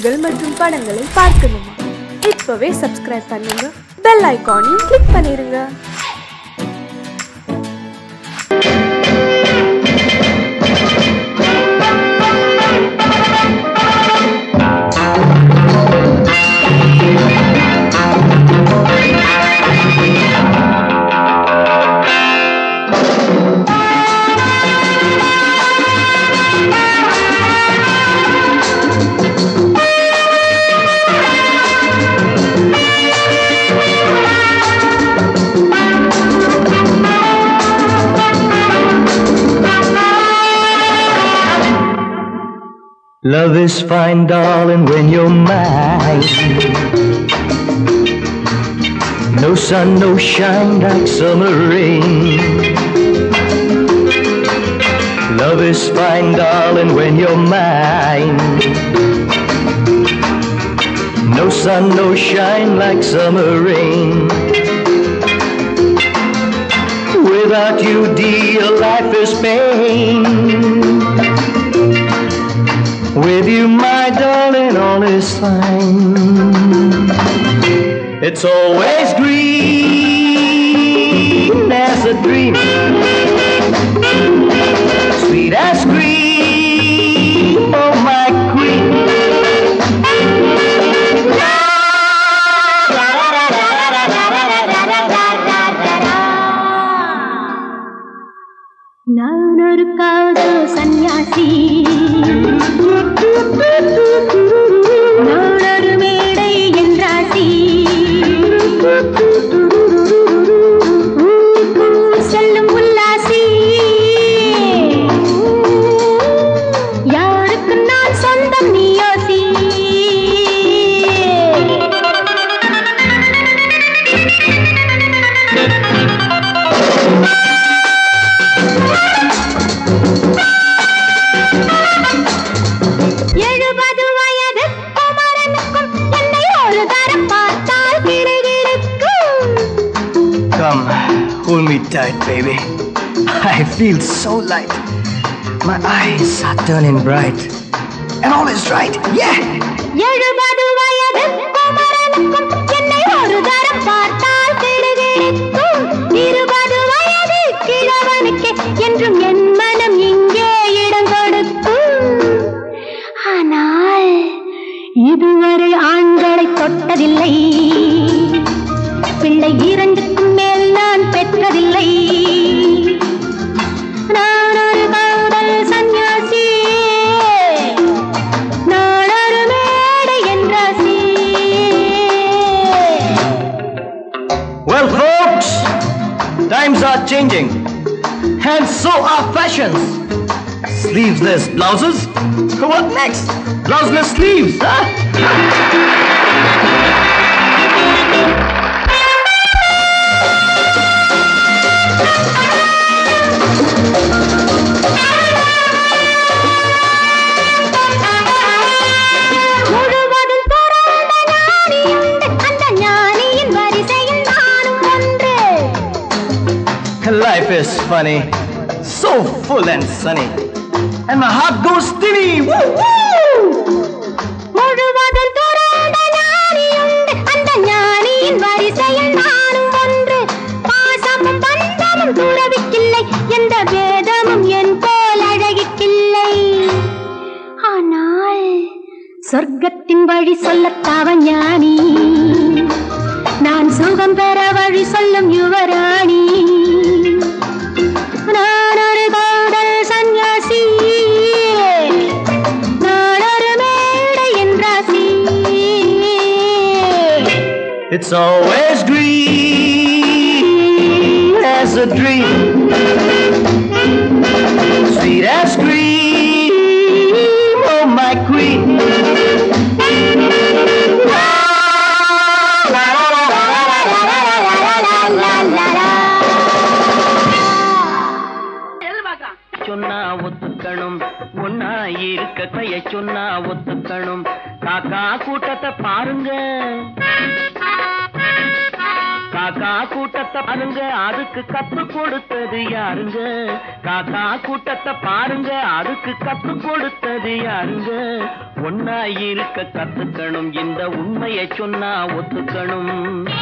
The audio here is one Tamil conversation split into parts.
நிகழ்ச்சிகள் மற்றும் படங்களை பார்க்கணுமா இப்பவே சப்ஸ்கிரைப் பண்ணுங்க பெல் ஐகானையும் கிளிக் பண்ணிருங்க Love is fine, darling, when you're mine. No sun, no shine like summer rain. Love is fine, darling, when you're mine. No sun, no shine like summer rain. Without you, dear, life is pain. With you, my darling, all is fine. It's always green as a dream, sweet as cream, oh my queen. நான் ஒரு காதல் சந்நியாசி நான் ஒரு மேடை என்றாசி செல்லும் உல்லாசி யாருக்கு நான் சொந்தம் நீ யோசி எழுபது வயது குமரனுக்கும் என்னை ஒரு தரம் பார்த்தால் கிடுகிடுக்கும் Come, hold me tight, baby. I feel so light. My eyes are turning bright. And all is right, yeah! எழுபது வயது குமரனுக்கும் என்னை ஒரு தரம் பார்த்தால் கிடுகிடுக்கும் இருபது வயது கிழவனுக்கு என்றும் என் மனம் இங்கே இடம் கொடுக்கும் ஆனால் இதுவரை ஆண்களை தொட்டதில்லை பிள்ளை இரண்டுக்கும் மேல் நான் பெற்றதில்லை நான் ஒரு காதல் சந்நியாசி நான் ஒரு மேடை என்றாசி Well, folks, times are changing. And so are fashions. Sleeveless blouses? What next? Blouseless sleeves, huh? முழுவதும் துறந்த ஞானியுண்டு அந்த ஞானியின் வரிசையில் நானும் ஒன்று Life is funny. So full and sunny. And my heart goes steady. Woo, woo! முழுவதும் துறந்த ஞானியுண்டு அந்த ஞானியின் வரிசையில் நானும் ஒன்று பாசமும் பந்தமும் துறவிக்கில்லை எந்த வேதமும் என் போல் அழகிக்கில்லை ஆனால் சொர்க்கத்தின் வழி சொல்லத்தாவ ஞானி நான் சுகம் பெற வழி சொல்லும் யுவராணி நான் ஒரு காதல் சந்நியாசி நான் ஒரு மேடை என்றாசி It's always green as a dream, sweet as cream, oh my queen. சொன்னா ஒத்துக்கணும் ஒன்னா இருக்க கைய சொன்னா ஒத்துக்கணும் காக்கா கூட்டத்தை பாருங்க காக்கா கூட்டத்தை பாருங்க அதுக்கு கத்து கொடுத்தது யாருங்க காக்கா கூட்டத்தை பாருங்க அதுக்கு கத்து கொடுத்தது யாருங்க ஒன்னா இருக்க கத்துக்கணும் இந்த உண்மையை சொன்னா ஒத்துக்கணும்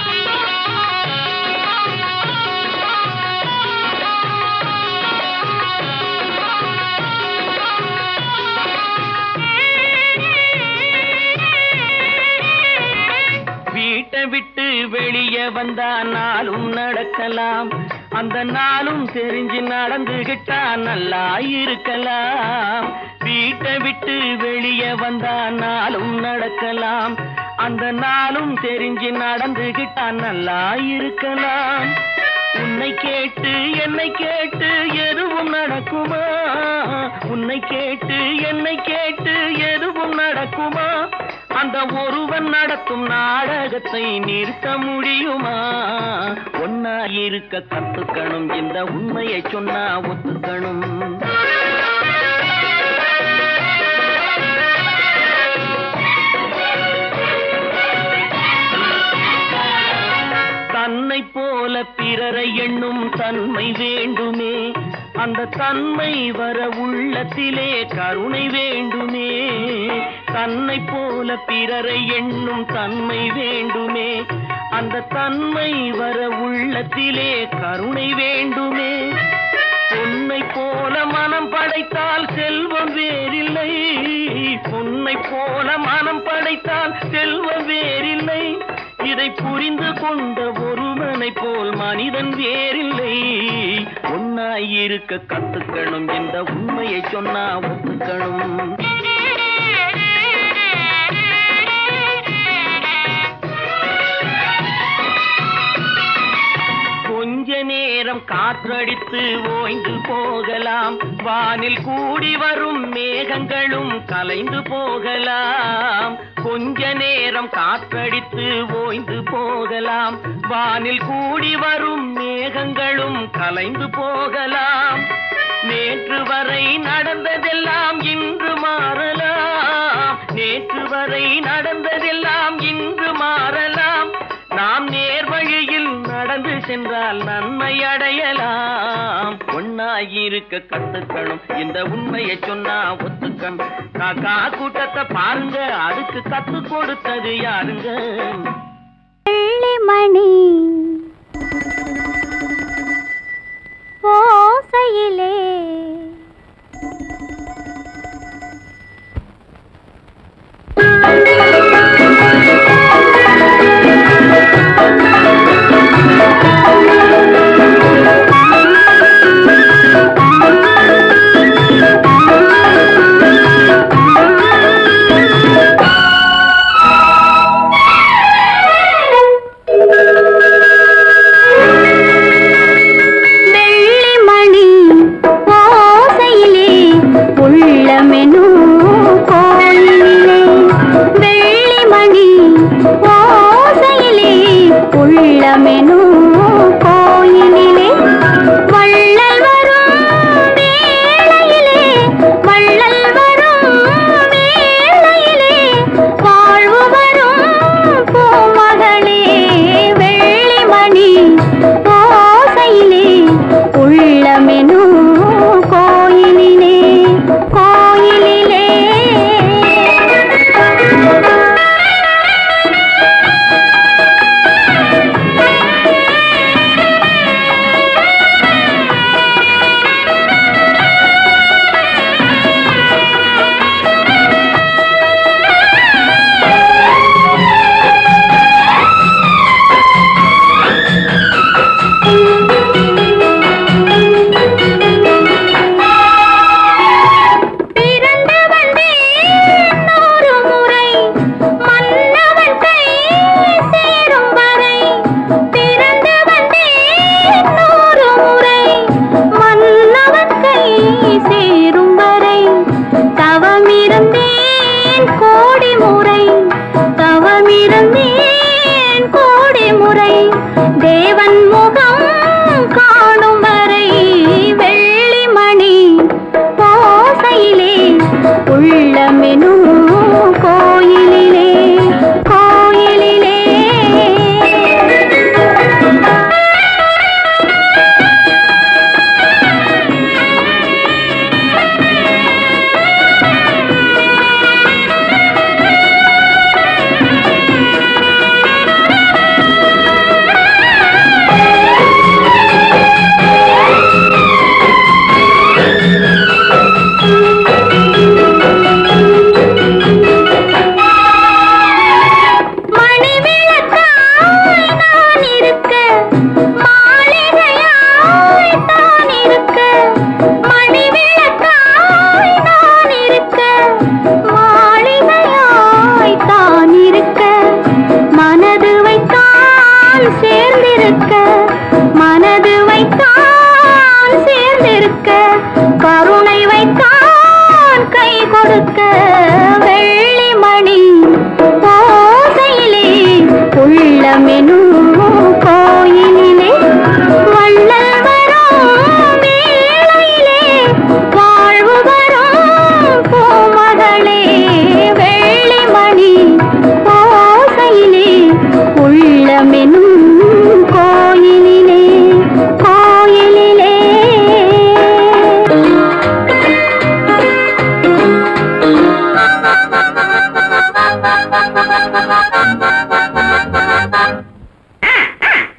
வீட்டை விட்டு வெளியே வந்தா நாளும் நடக்கலாம் அந்த நாளும் தெரிஞ்சு நடந்துகிட்டா நல்லா இருக்கலாம் வீட்டை விட்டு வெளியே வந்தா நாளும் நடக்கலாம் அந்த நாளும் தெரிஞ்சு நடந்துகிட்டா நல்லா இருக்கலாம் உன்னை கேட்டு என்னை கேட்டு எதுவும் நடக்குமா உன்னை கேட்டு என்னை கேட்டு எதுவும் நடக்குமா அந்த ஒருவன் நடத்தும் நாடகத்தை நிறுத்த முடியுமா ஒன்னா இருக்க கத்துக்கணும் இந்த உண்மையை சொன்னா ஒத்துக்கணும் தன்னை போல பிறரை எண்ணும் தன்மை வேண்டுமே அந்த தன்மை வர உள்ளத்திலே கருணை வேண்டுமே தன்னை போல பிறரை எண்ணும் தன்மை வேண்டுமே அந்த தன்மை வர உள்ளத்திலே கருணை வேண்டுமே பொன்னை போல மனம் படைத்தால் செல்வம் வேறில்லை பொன்னை போல மனம் படைத்தால் செல்வம் வேறில்லை இதை புரிந்து கொண்ட ஒருவனை போல் மனிதன் வேறில்லை ஒன்னாய் இருக்க கத்துக்கணும் இந்த உண்மையை சொன்னா ஒத்துக்கணும் கொஞ்ச நேரம் காற்றடித்து ஓய்ந்து போகலாம் வானில் கூடி வரும் மேகங்களும் கலைந்து போகலாம் கொஞ்ச நேரம் காற்றடித்து ஓய்ந்து போகலாம் வானில் கூடி வரும் மேகங்களும் கலைந்து போகலாம் நேற்று வரை நடந்ததெல்லாம் இன்று மாறலாம் நேற்று வரை நடந்ததெல்லாம் இன்று மாறலாம் நாம் நேர் வழியில் நடந்து சென்றால் நன்மை அடையலாம் ஒன்னாயிருக்க கத்துக்கணும் இந்த உண்மையை சொன்னா ஒத்துக்கணும் காக்கா கூட்டத்தை பாருங்க அதுக்கு கத்து கொடுத்தது யாருங்க வெள்ளிமணி ஓசையிலே வெள்ளிமணி ஓசையிலே உள்ளமெனும் கோயிலிலே வெள்ளிமணி ஓசையிலே உள்ளமெனும் கோயிலிலே வள்ளல் வரும் வேளையிலே வள்ளல் வரும் வேளையிலே வாழ்வு வரும் பூமகளே வெள்ளிமணி ஓசையிலே உள்ளமெனும் கோயிலிலே கோயிலிலே பிறந்து வந்தேன் நூறு முறை மன்னவன் கை சேரும் வரை பிறந்து வந்தேன் நூறு முறை மன்னவன் கை சேரும் வரை தவமிருந்தேன் கோடி முறை தவமிருந்தேன் கோடி முறை தேவன் முகம் காணும் வரை வெள்ளிமணி ஓசையிலே உள்ளமெனும் கோயிலிலே கோயிலிலே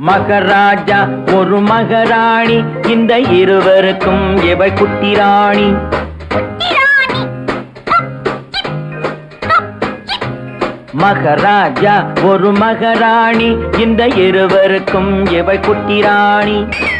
மகராஜா ஒரு மகராணி இந்த இருவருக்கும் இவள் குட்டி ராணி மகராஜா ஒரு மகராணி இந்த இருவருக்கும் இவள் குட்டி ராணி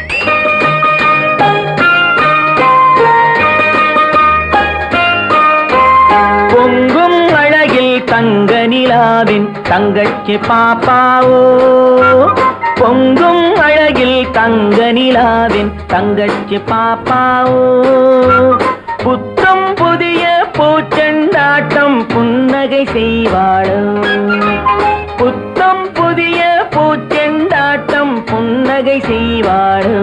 பொங்கும் அழகில் தங்க நிலாவின் தங்கச்சி பாப்பாவோ பொங்கும் அழகில் தங்க நிலாவின் தங்கச்சி பாப்பாவோ புத்தம் புதிய பூச்செண்டாட்டம் புன்னகை செய்வாளோ புத்தம் புதிய பூச்செண்டாட்டம் புன்னகை செய்வாளோ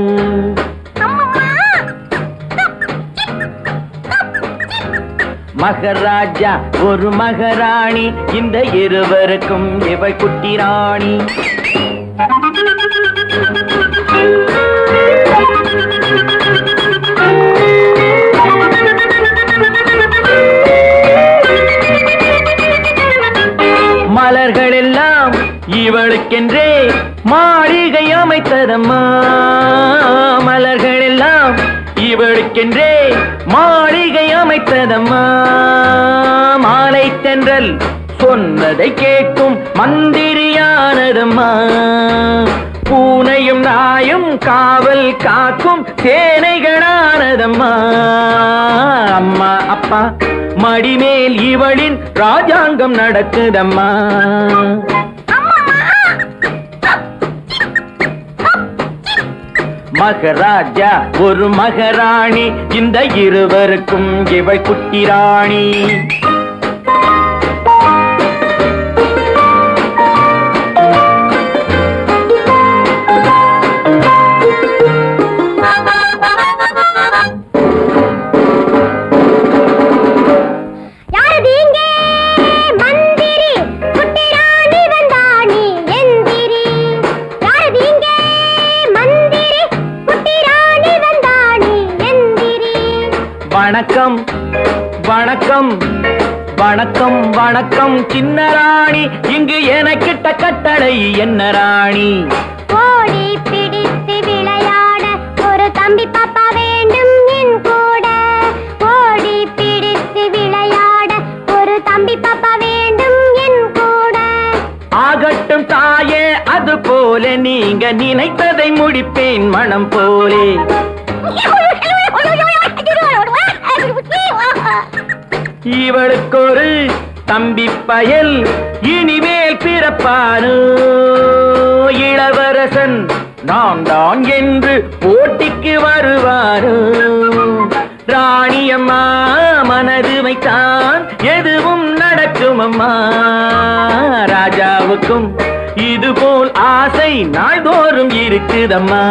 மகராஜா ஒரு மகராணி இந்த இருவருக்கும் இவள் குட்டி ராணி மலர்கள் எல்லாம் இவளுக்கென்றே மாளிகை அமைத்ததம்மா மலர்கள் எல்லாம் இவளுக்கென்றே மாளிகை அமைத்ததம்மா மாலை தென்றல் சொன்னதை கேட்கும் மந்திரியானதம்மா பூனையும் நாயும் காவல் காக்கும் சேனைகளானதம்மா அம்மா அப்பா மடிமேல் இவளின் ராஜாங்கம் நடக்குதம்மா மகராஜா ஒரு மகராணி இந்த இருவருக்கும் இவள் குட்டி ராணி யாரது இங்கே மந்திரி குட்டி ராணி வந்தாணி எந்திரி யாரது இங்கே மந்திரி குட்டி ராணி வந்தாணி எந்திரி வணக்கம் வணக்கம் வணக்கம் வணக்கம் சின்ன ராணி இங்கு எனக்கிட்ட கட்டளை என்ன ராணி ஓடி பிடித்து விளையாட ஒரு தம்பி பாப்பா வேண்டும் என் கூட ஓடி பிடித்து விளையாட ஒரு தம்பி பாப்பா வேண்டும் என் கூட ஆகட்டும் தாயே அது போல நீங்க நினைத்ததை முடிப்பேன் மனம் போலே இவளுக்கு ஒரு தம்பி பயல் இனிமேல் பிறப்பானோ இளவரசன் நான் தான் என்று போட்டிக்கு வருவாரோ ராணியம்மா மனது வைத்தான் எதுவும் நடக்கும் அம்மா ராஜாவுக்கும் இதுபோல் ஆசை நாள்தோறும் இருக்குதம்மா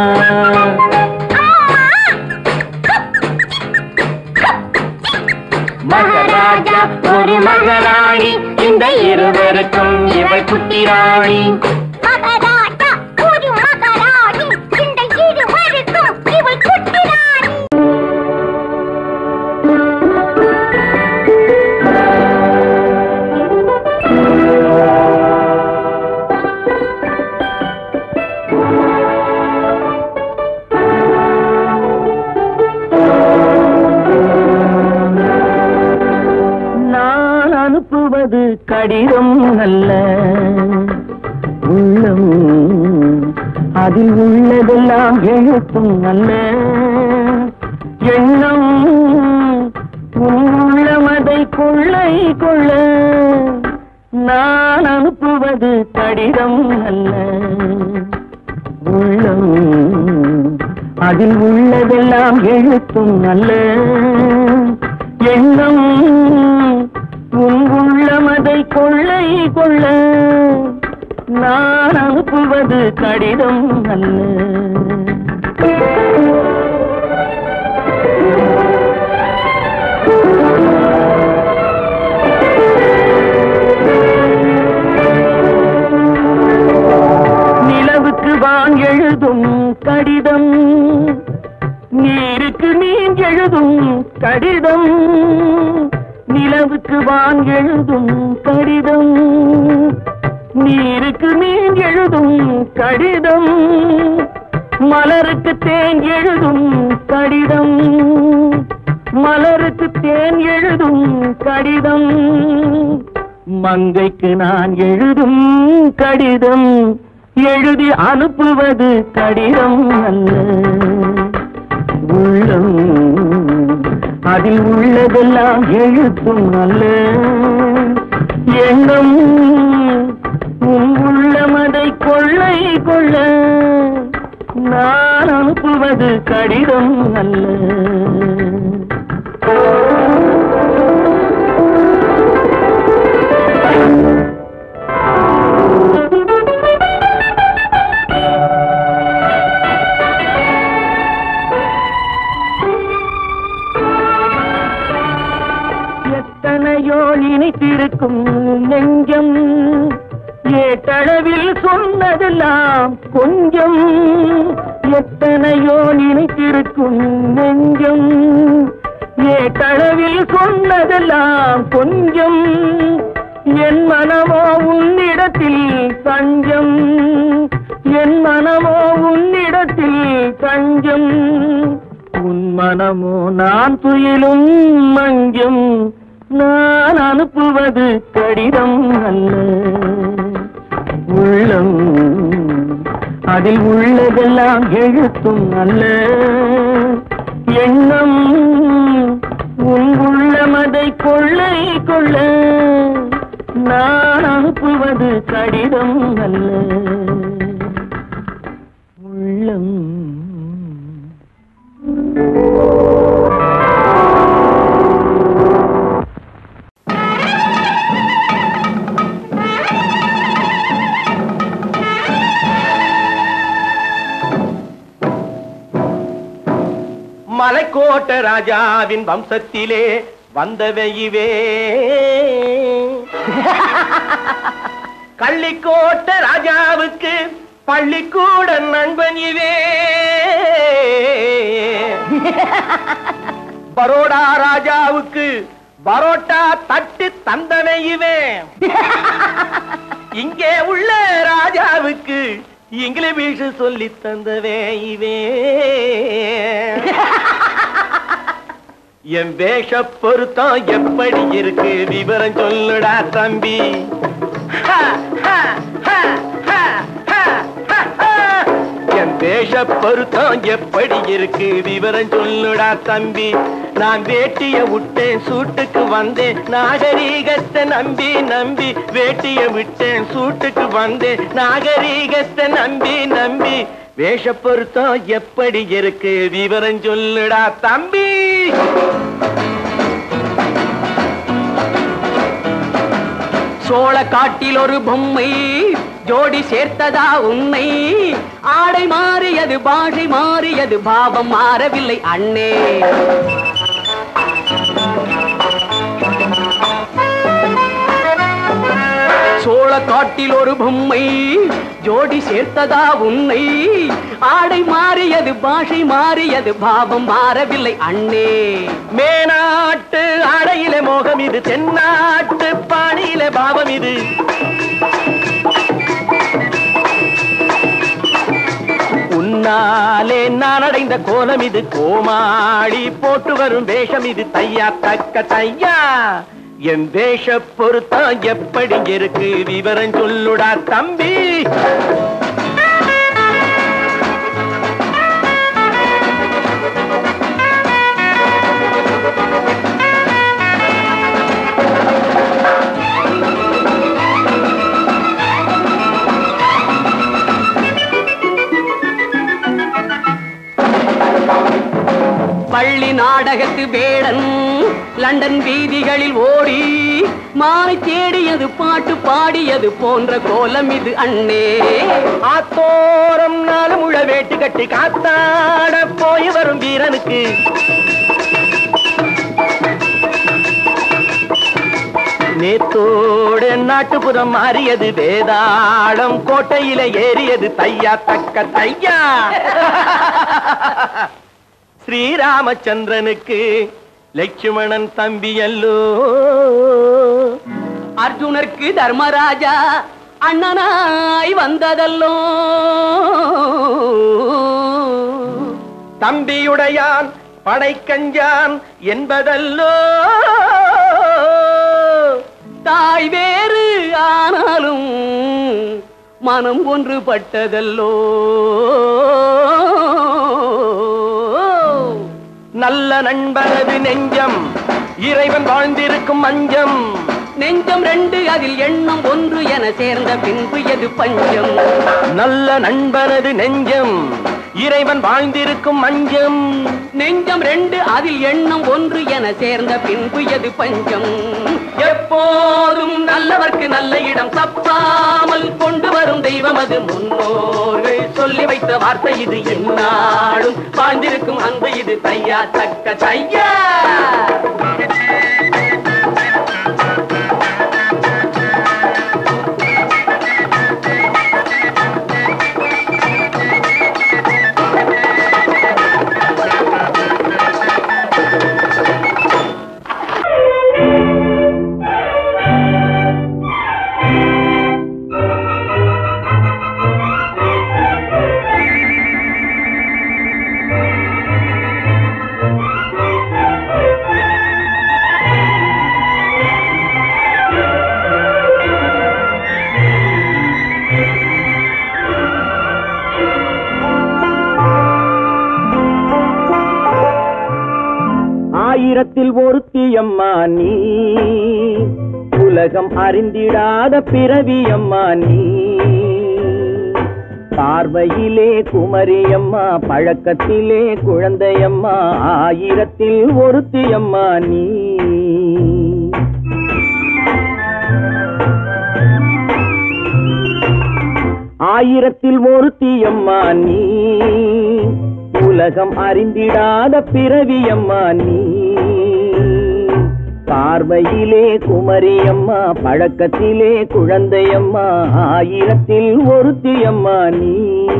மகராஜா ஒரு மகராணி இந்த இருவருக்கும் இவள் குட்டி ராணி மகராஜா ஒரு மகராணி இந்த இருவருக்கும் இவள் குட்டி ராணி நான் அனுப்புவது கடிதம் அல்ல உள்ளம் அதில் உள்ளதெல்லாம் எழுத்தும் அல்ல எண்ணம் உன் உள்ளமதை கொள்ளை கொள்ள நான் அனுப்புவது கடிதம் அல்ல உள்ளம் அதில் உள்ளதெல்லாம் எழுத்தும் அல்ல எண்ணம் உன் உள்ளமதை கொள்ளை கொள்ள நான் அனுப்புவது கடிதம் அல்ல நிலவுக்கு வான் எழுதும் கடிதம் நீருக்கு நீர் எழுதும் கடிதம் நிலவுக்கு வான் எழுதும் கடிதம் நீருக்கு மீன் எழுதும் கடிதம் மலருக்கு தேன் எழுதும் கடிதம் மலருக்கு தேன் எழுதும் கடிதம் மங்கைக்கு நான் எழுதும் கடிதம் எழுதி அனுப்புவது கடிதம் அல்ல உள்ளம் அதில் உள்ளதெல்லாம் எழுத்தும் அல்ல எண்ணம் உன் உள்ளமதை கொள்ளை கொள்ள நான் அனுப்புவது கடிதம் அல்ல எத்தனையோ நினைத்திருக்கும் நெஞ்சம் ஏட்டளவில் சொன்னதெல்லாம் கொஞ்சம் எத்தனையோ நினைத்திருக்கும் நெஞ்சம் ஏட்டளவில் சொன்னதெல்லாம் கொஞ்சம் என் மனமோ உன்னிடத்தில் தஞ்சம் என் மனமோ உன்னிடத்தில் தஞ்சம் உன் மனமோ நான் துயிலும் மஞ்சம் நான் அனுப்புவது கடிதம் அல்ல உள்ளம் அதில் உள்ளதெல்லாம் எழுத்தும் அல்ல எண்ணம் உன் உள்ளமதை கொள்ளை கொள்ள நான் அனுப்புவது கடிதம் அல்ல உள்ளம் மலைக்கோட்ட ராஜாவின் வம்சத்திலே வந்தவையுவே கள்ளிக்கோட்ட ராஜாவுக்கு பள்ளிக்கூட நண்பன் இவே பரோடா ராஜாவுக்கு பரோட்டா தட்டு தந்தனை இவன் இங்கே உள்ள ராஜாவுக்கு இங்கிலீஷ் சொல்லி தந்தவே இவே என் வேஷ பொருத்தம் எப்படி இருக்கு விவரம் சொல்லுடா தம்பி ஹா, ஹா, ஹா, ஹா, ஹா, ஹா, ஹா. என் வேஷ பொருத்தம் எப்படி இருக்கு விவரம் சொல்லுடா தம்பி நான் வேட்டிய விட்டேன் சூட்டுக்கு வந்தேன் நாகரீகத்தை நம்பி நம்பி வேட்டிய விட்டேன் சூட்டுக்கு வந்தேன் நாகரீகத்தை நம்பி நம்பி வேஷ பொருத்தம் எப்படி இருக்கு விவரம் சொல்லுடா தம்பி சோழ காட்டில் ஒரு பொம்மை ஜோடி சேர்த்ததா உண்மை ஆடை மாறியது பாஷை மாறியது பாவம் மாறவில்லை அண்ணே சோழ காட்டில் ஒரு பொம்மை ஜோடி சேர்த்ததா உன்னை ஆடை மாறியது பாஷை மாறியது பாவம் மாறவில்லை அண்ணே மேனாட்டு அடையில மோகம் இது தென்னாட்டு பாணியில பாவம் இது உன்னாலே நான் அடைந்த கோலம் இது கோமாளி போட்டு வரும் வேஷம் இது தையா தக்க தையா என் வேஷ பொருத்தம் எப்படி இருக்கு விவரம் சொல்லுடா தம்பி பள்ளி நாடகத்து வேடன் லண்டன் வீதிகளில் ஓடி மாலை தேடியது பாட்டு பாடியது போன்ற கோலம் இது அண்ணே ஆத்தோரம் நாலு முழ வேட்டு கட்டி காத்தாட போய் வரும் வீரனுக்கு நேத்தோடு நாட்டுப்புறம் மாறியது வேதாளம் கோட்டையில ஏறியது தையா தக்க தையா ஸ்ரீராமச்சந்திரனுக்கு லட்சுமணன் தம்பி அல்லோ அர்ஜுனருக்கு தர்மராஜா அண்ணனாய் வந்ததல்லோ தம்பியுடையான் படைக்கஞ்சான் என்பதல்லோ தாய் வேறு ஆனாலும் மனம் ஒன்றுபட்டதல்லோ நல்ல நண்பனது நெஞ்சம் இறைவன் வாழ்ந்திருக்கும் மஞ்சம் நெஞ்சம் ரெண்டு அதில் எண்ணம் ஒன்று என சேர்ந்த பின்பு எது பஞ்சம் நல்ல நண்பனது நெஞ்சம் இறைவன் வாழ்ந்திருக்கும் மஞ்சம் நெஞ்சம் ரெண்டு அதில் எண்ணம் ஒன்று என சேர்ந்த பின்பு எது பஞ்சம் எப்போதும் நல்லவர்க்கு நல்ல இடம் தப்பாமல் கொண்டு வரும் தெய்வம் அது முன்னோர்கள் சொல்லி வைத்த வார்த்தை இது என்னாலும் வாழ்ந்திருக்கும் அன்பு இது தையா தக்க தையா ஆயிரத்தில் ஒருத்தி அம்மா நீ உலகம் அறிந்திடாத பிறவி அம்மா நீ பார்வையிலே குமரியம்மா பழக்கத்திலே குழந்தையம்மா ஆயிரத்தில் ஒருத்தி அம்மா நீ ஆயிரத்தில் ஒருத்தி அம்மா நீ உலகம் அறிந்திடாத பிறவி அம்மா நீ பார்வையிலே குமரியம்மா பழக்கத்திலே குழந்தையம்மா ஆயிரத்தில் ஒருத்தி அம்மா நீ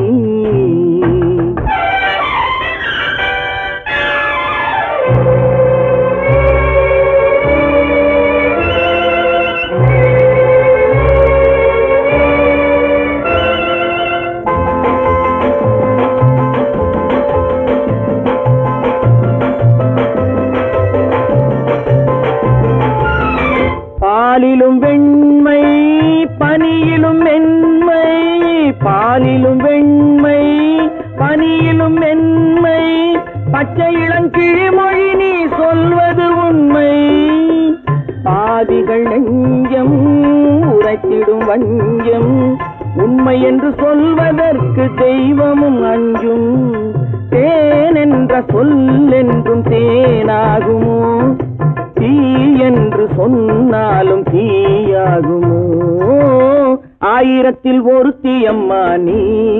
பாலிலும் வெண்மை பனியிலும் மென்மை பாலிலும் வெண்மை பனியிலும் மென்மை பச்சை இளங்கிழிமொழி நீ சொல்வது உண்மை பாதிகள் நெஞ்சம் உரைத்திடும் வஞ்சம் உண்மை என்று சொல்வதற்கு தெய்வமும் அஞ்சும் தேன் என்ற சொல் என்றும் தேனாகுமோ தீ என்று சொன்னாலும் தீயாகுமோ ஆயிரத்தில் ஒருத்தி அம்மா நீ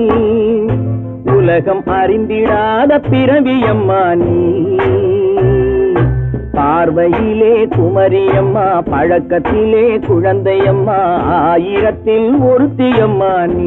உலகம் அறிந்திடாத பிறவி அம்மா நீ பார்வையிலே குமரியம்மா பழக்கத்திலே குழந்தையம்மா ஆயிரத்தில் ஒருத்தி அம்மா நீ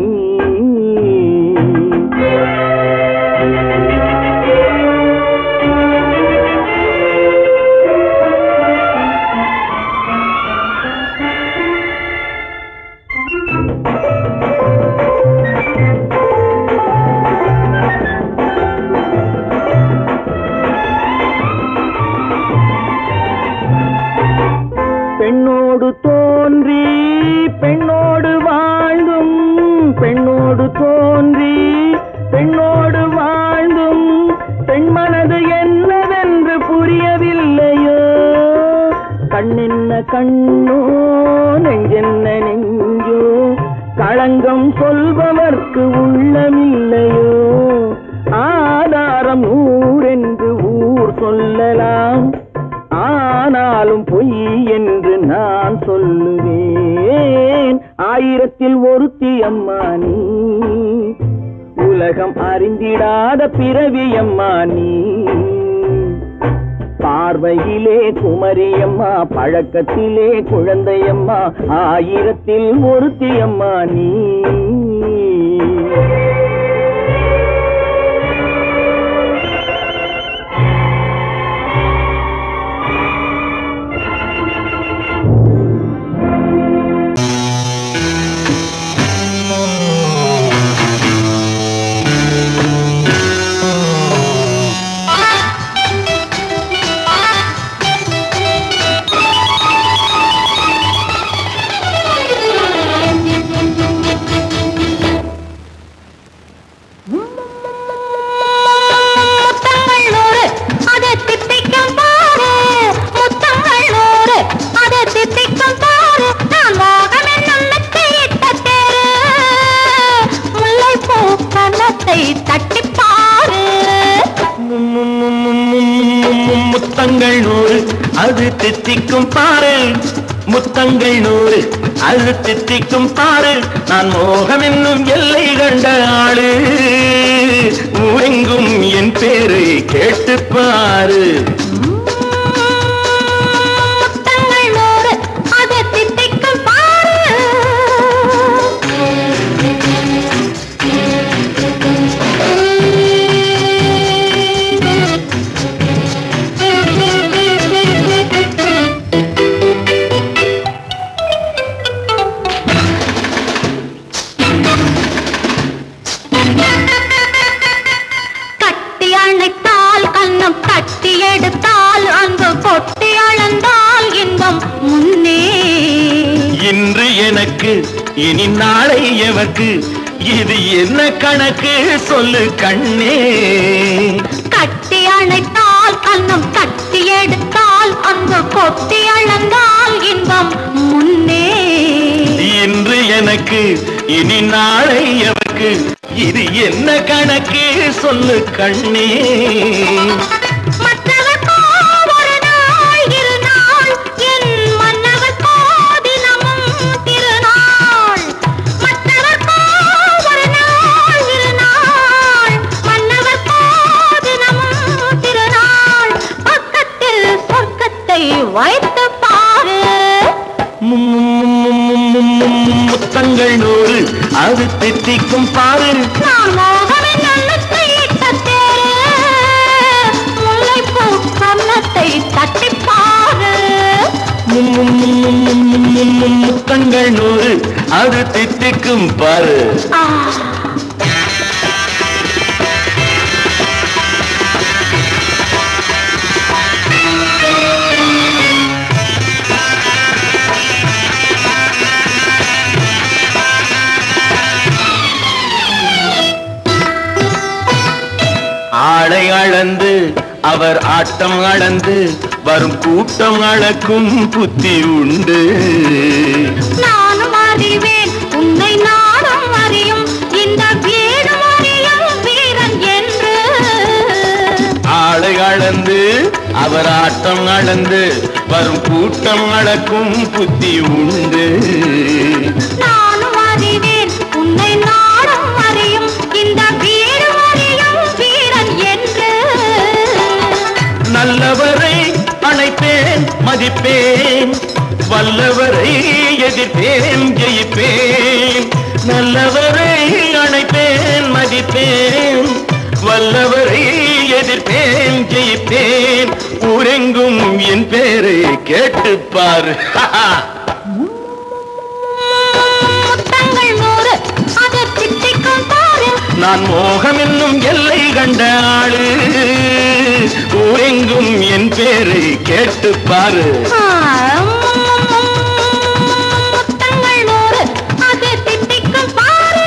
பெண்ணோடு தோன்றி பெண்ணோடு வாழ்ந்தும் பெண்ணோடு தோன்றி பெண்ணோடு வாழ்ந்தும் பெண் மனது என்னவென்று புரியவில்லையோ கண்ணென்ன கண்ணோ நெஞ்சென்ன நெஞ்சோ களங்கம் சொல்பவர்க்கு உள்ளமில்லையோ ஆதாரம் ஊரென்று ஊர் சொல்லலாம் ஆனாலும் பொய் என்று நான் சொல்லுவேன் ஆயிரத்தில் ஒருத்தி அம்மா நீ உலகம் அறிந்திடாத பிறவி அம்மா நீ பார்வையிலே குமரியம்மா பழக்கத்திலே குழந்தையம்மா ஆயிரத்தில் ஒருத்தி அம்மா நீ அது தித்திக்கும் பாரு முத்தங்கள் நூறு அது தித்திக்கும் பாரு நான் மோகம் என்னும் எல்லை கண்ட ஆளு ஊரெங்கும் என் பேரு கேட்டு பாரு முத்தங்கள் நூறு அது தித்திக்கும் பாரு கட்டி அணைத்தால் கண்ணம் கட்டி எடுத்தால் அன்பு கொட்டி அளந்தால் இன்பம் முன்னே இன்று எனக்கு இனி நாளை எவக்கு இது என்ன கணக்கு சொல்லு கண்ணே கட்டி அணைத்தால் கண்ணம் கட்டி எடுத்தால் அன்பு கொட்டி அளந்தால் இன்பம் முன்னே இன்று எனக்கு இனி நாளை எவக்கு இது என்ன கணக்கு சொல்லு கண்ணே மற்றவர்க்கோ ஒரு நாள் இரு நாள் என் மன்னவர்க்கோ தினமும் திருநாள் மற்றவர்க்கோ ஒரு நாள் இரு நாள் மன்னவர்க்கோ தினமும் திருநாள் பக்கத்தில் சொர்க்கத்தை வைத்து பாரு மும் மும் மும் மும் மும் மும் முத்தங்கள் நூறு அது தித்திக்கும் பாரு நான் மோகனின் நல்லத்தை இட்ட தேரு முல்லைப்பூ கன்னத்தை தட்டிப் பாரு மும் மும் மும் மும் மும் மும் மும் மும் முத்தங்கள் நூறு அது தித்திக்கும் பாரு ஆ ஆளை அளந்து அவர் ஆட்டம் அளந்து வரும் கூட்டம் அளக்கும் புத்தி உண்டு நானும் அறிவேன் உன்னை நானும் அறியும் இந்த வீடும் அறியும் வீரன் என்று ஆளை அளந்து அவர் ஆட்டம் அளந்து வரும் கூட்டம் அளக்கும் புத்தி உண்டு நானும் அறிவேன் உன்னை நானும் அறியும் இந்த வீடும் அறியும் வீரன் என்று நல்லவரை அணைப்பேன் மதிப்பேன் வல்லவரை எதிர்ப்பேன் ஜெயிப்பேன் நல்லவரை அணைப்பேன் மதிப்பேன் வல்லவரை எதிர்ப்பேன் ஜெயிப்பேன் ஊரெங்கும் என் பேரை கேட்டுப்பார் முத்தங்கள் நூறு அது திட்டிக்கும் பாரு நான் மோகம் என்னும் எல்லை கண்ட ஆளு ஊரெங்கும் என் பேரை கேட்டுப்பாரு முத்தங்கள் நூறு அது திட்டிக்கும் பாரு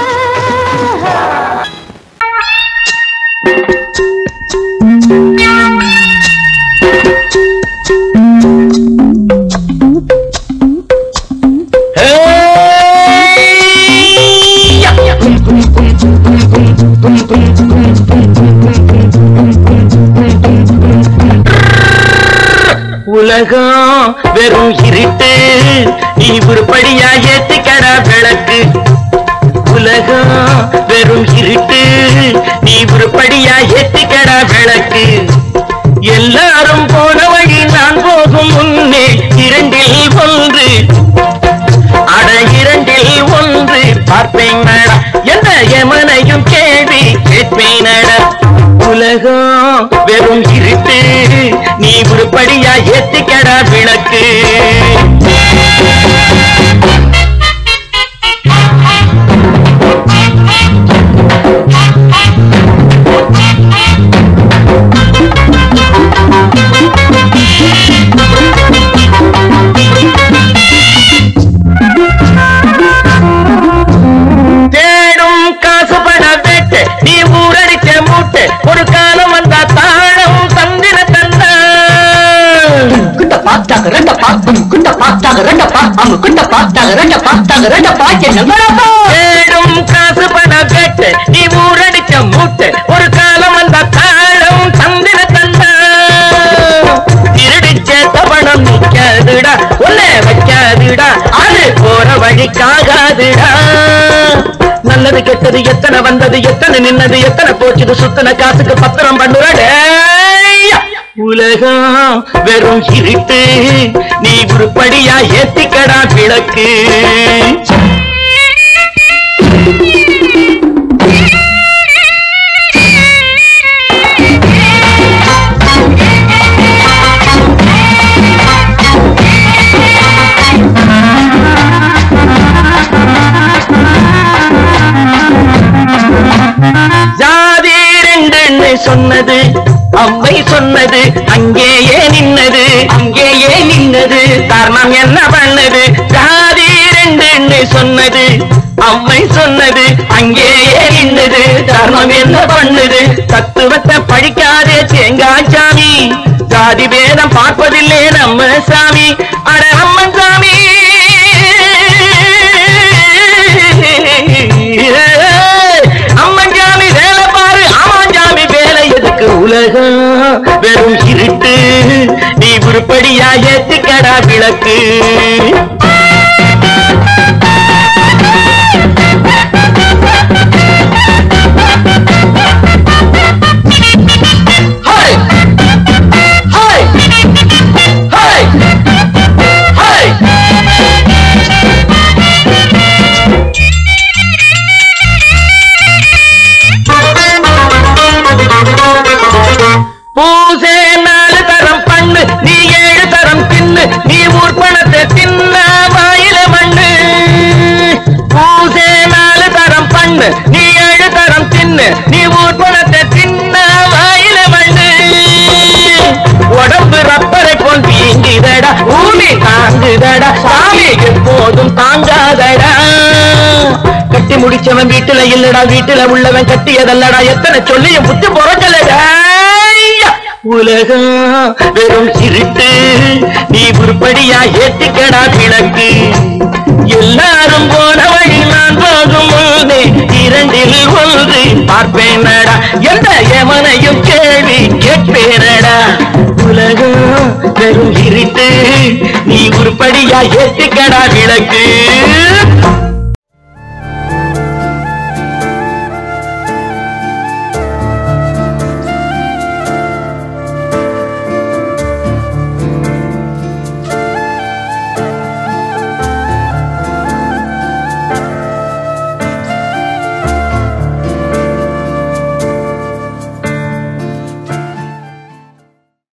உலகம் வெறும் இருட்டு நீ உருப்படியா ஏத்திக்கட விளக்கு உலகம் வெறும் இருட்டு நீ உருப்படியா ஏத்திக்கட விளக்கு எல்லாரும் போன வழி நான் போகும் முன்னே இரண்டில் ஒன்று அட இரண்டில் ஒன்று பார்ப்பேன் நட எந்த எமனையும் கேள்வி கேட்பேன் நட உலகம் வெறும் இருட்டு நீ உருப்படியா ஏத்திக்கடா விளக்கு தேடும் காசு பண வேட்டு நீ ஊரடிச்ச மூட்டு ஒரு காலம் வந்தா தாழம் தந்திர தந்தா குண்ட பாத்தாங்க ரெண்டப்பா குண்ட பாத்தாங்க ரெண்டப்பா அவங்க குண்ட பாத்தாங்க ரெண்டப்பா தாங்க ரெண்டப்பா என்னப்பா தேடும் காசு பண வேட்டு நீ ஊரடிச்ச மூட்டு ஒரு காலம் வந்தா தாழம் தந்திர தந்தா திருடிச்ச தவ காகாதுடா அது போற வழிக்காகாதுடா நல்லது கெட்டது எத்தனை வந்தது எத்தனை நின்னது எத்தனை போச்சுது சுத்தன காசுக்கு பத்திரம் பண்ணுறடே உலகம் வெறும் இருட்டு நீ உருப்படியா ஏத்திக்கடா விளக்கு ஜாதி ரெண்டுன்னு சொன்னது அம்மை சொன்னது அங்கேயே நின்னது அங்கேயே நின்னது காரணம் என்ன பண்ணது ஜாதி ரெண்டுன்னு சொன்னது அம்மை சொன்னது அங்கேயே நின்னது காரணம் என்ன பண்ணுது தத்துவத்தை படிக்காதே தேங்காய் சாமி ஜாதி பேதம் பார்ப்பதில்லே நம்ம சாமி அட அம்மன் சாமி அம்மன் ஜாமி வேலை பாரு ஆமான் ஜாமி வேலை எதுக்கு உலகம் வெறும் இருட்டு நீ உருப்படியா ஏத்திக்கடா விளக்கு ஹாய் ஹாய் ஹாய் ஹாய் பூசே நாலு தரம் பண்ணு நீ ஏழு தரம் தின்னு நீ ஊர் பணத்தை தின்ன வாயில மண்ணு பூசே நாலு தரம் பண்ணு நீ ஏழு தரம் தின்னு நீ ஊர் பணத்தை தின்ன வாயில மண்ணு உடம்பு ரப்பரை போல் வீங்குதடா பூமி தாங்குதடா சாமி எப்போதும் தாங்காதடா கட்டி முடிச்சவன் வீட்டுல இல்லடா வீட்டுல உள்ளவன் கட்டியதல்லடா எத்தனை சொல்லியும் புத்தி பொறக்கலடா உலகம் வெறும் சிரிட்டு நீ உருப்படியா ஏத்திக்கடா கிழக்கு எல்லாரும் போன வழி நான் போகும் முன்னே இரண்டில் ஒன்று பார்ப்பேனடா எந்த எவனையும் கேள்வி கேட்பேனடா உலகம் வெறும் இருட்டு நீ உருப்படியா ஏத்திக்கடா விளக்கு